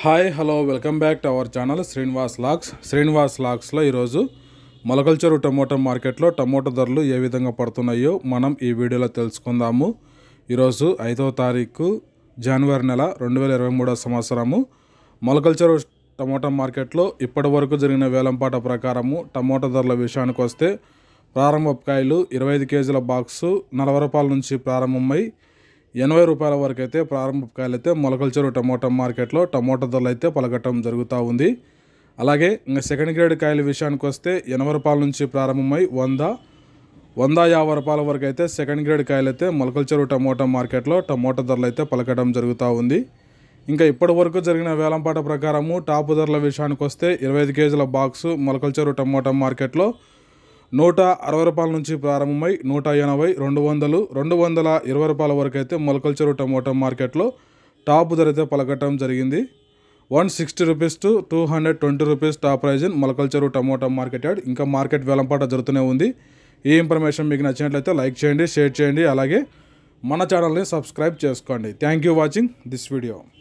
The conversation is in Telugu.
hi hello welcome back to our channel Srinivas లాక్స్ శ్రీనివాస్ లాక్స్లో ఈరోజు మొలకల్చెరు టమోటా మార్కెట్లో టమోటా ధరలు ఏ విధంగా పడుతున్నాయో మనం ఈ వీడియోలో తెలుసుకుందాము ఈరోజు ఐదవ తారీఖు జనవరి నెల రెండు వేల ఇరవై మూడో సంవత్సరము మొలకల్చెరు టమోటా మార్కెట్లో ఇప్పటి వరకు జరిగిన వేలంపాట ప్రకారము టమోటా ధరల విషయానికి వస్తే ప్రారంభ కాయలు ఇరవై ఐదు కేజీల బాక్సు నలభై రూపాయల నుంచి ప్రారంభమై ఎనభై రూపాయల వరకు అయితే ప్రారంభ కాయలు అయితే మొలకల్చెరు టమోటా మార్కెట్లో టమోటా ధరలు అయితే పలకటం జరుగుతూ ఉంది అలాగే ఇంకా సెకండ్ గ్రేడ్ కాయల విషయానికి వస్తే ఎనభై రూపాయల నుంచి ప్రారంభమై వంద వంద యాభై రూపాయల వరకు అయితే సెకండ్ గ్రేడ్ కాయలు అయితే మొలకల్చెరు టమోటా మార్కెట్లో టమోటా ధరలు అయితే పలకడం జరుగుతూ ఉంది ఇంకా ఇప్పటి వరకు జరిగిన వేలంపాట ప్రకారము టాప్ ధరల విషయానికి వస్తే ఇరవై ఐదు కేజీల బాక్సు మొలకల్చెరు టమోటా మార్కెట్లో నూట అరవై రూపాయల నుంచి ప్రారంభమై నూట ఎనభై రెండు వందలు రెండు వందల ఇరవై రూపాయల వరకు అయితే మొలకల్చెరు టమోటా మార్కెట్లో టాప్ ధర అయితే పలకటం జరిగింది one sixty rupees to two hundred twenty rupees top price in Molakalcheru tomato market yard ఇంకా మార్కెట్ వేలంపాట జరుగుతూనే ఉంది ఈ ఇన్ఫర్మేషన్ మీకు నచ్చినట్లయితే లైక్ చేయండి షేర్ చేయండి అలాగే మన ఛానల్ని సబ్స్క్రైబ్ చేసుకోండి thank you watching this video